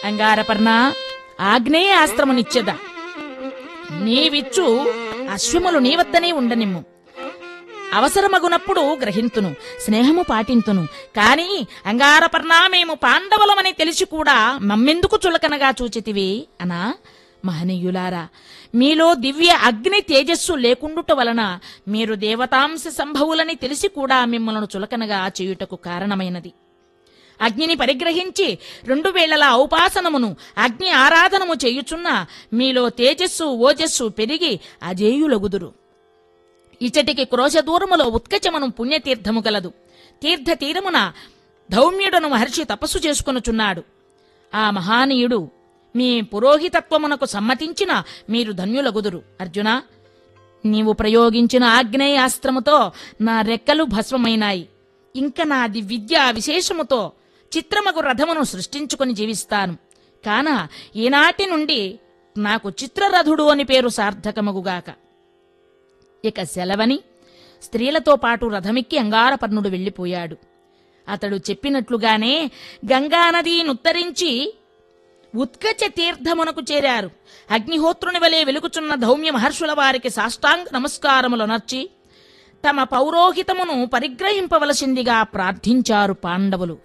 అంగారపర్ణ ఆగ్నేయాస్త్రమునిచ్చెద నీవిచ్చు అశ్వములు నీవద్దనే ఉండనిమ్ము అవసరమగునప్పుడు గ్రహింతును స్నేహము పాటింతును కాని అంగారపర్ణ మేము పాండవులమని తెలిసి కూడా మమ్మెందుకు చులకనగా చూచితివి అనా మహనీయులారా మీలో దివ్య అగ్ని తేజస్సు లేకుండుట వలన మీరు దేవతాంశ సంభవులని తెలిసి కూడా మిమ్మల్ని చులకనగా చేయుటకు కారణమైనది అగ్నిని పరిగ్రహించి రెండు వేళల ఔపాసనమును అగ్ని ఆరాధనము చేయుచున్న మీలో తేజస్సు ఓజస్సు పెరిగి అజేయులగుదురు ఇచటికి క్రోశ దూరములో ఉత్కచమను పుణ్యతీర్థము గలదు తీర్థ తీరమున ధౌమ్యుడను మహర్షి తపస్సు చేసుకొనుచున్నాడు ఆ మహానీయుడు మీ పురోహితత్వమునకు సమ్మతించిన మీరు ధన్యులగుదురు అర్జున నీవు ప్రయోగించిన ఆగ్నేయాస్త్రముతో నా రెక్కలు భస్మమైనాయి ఇంక నాది విద్యా విశేషముతో చిత్రమగు రథమును సృష్టించుకొని జీవిస్తాను కాన ఈనాటి నుండి నాకు చిత్రరథుడు అని పేరు సార్థకమగుగాక ఇక సెలవని స్త్రీలతో పాటు రథమెక్కి అంగారపర్ణుడు వెళ్ళిపోయాడు అతడు చెప్పినట్లుగానే గంగానది నుత్తరించి ఉత్కచ తీర్థమునకు చేరారు అగ్నిహోత్రుని వలె వెలుగుచున్న ధౌమ్య మహర్షుల వారికి సాష్టాంగ నమస్కారములు నర్చి తమ పౌరోహితమును పరిగ్రహింపవలసిందిగా ప్రార్థించారు పాండవులు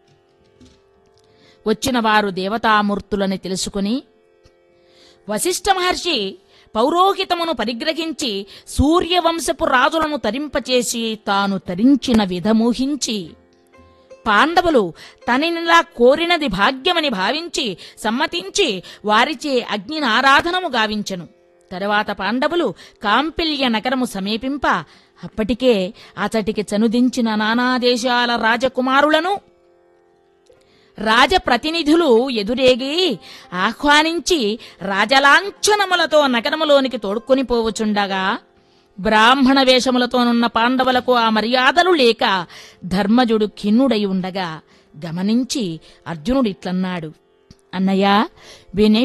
వచ్చిన వారు దేవతామూర్తులని తెలుసుకుని వశిష్ఠ మహర్షి పౌరోహితమును పరిగ్రహించి సూర్యవంశపు రాజులను తరింపచేసి తాను తరించిన విధమూహించి పాండవులు తననిలా కోరినది భాగ్యమని భావించి సమ్మతించి వారిచే అగ్నిని ఆరాధనము గావించెను తరువాత పాండవులు కాంపిల్య నగరము సమీపింప అప్పటికే అతటికి చనుదించిన నానా దేశాల రాజకుమారులను రాజప్రతినిధులు ఎదురేగి ఆహ్వానించి రాజలాంఛనములతో నగరములోనికి తోడుకొని పోవచుండగా బ్రాహ్మణ వేషములతోనున్న పాండవులకు ఆ మర్యాదలు లేక ధర్మజుడు ఖిన్నుడై ఉండగా గమనించి అర్జునుడిట్లన్నాడు అన్నయ్య వినే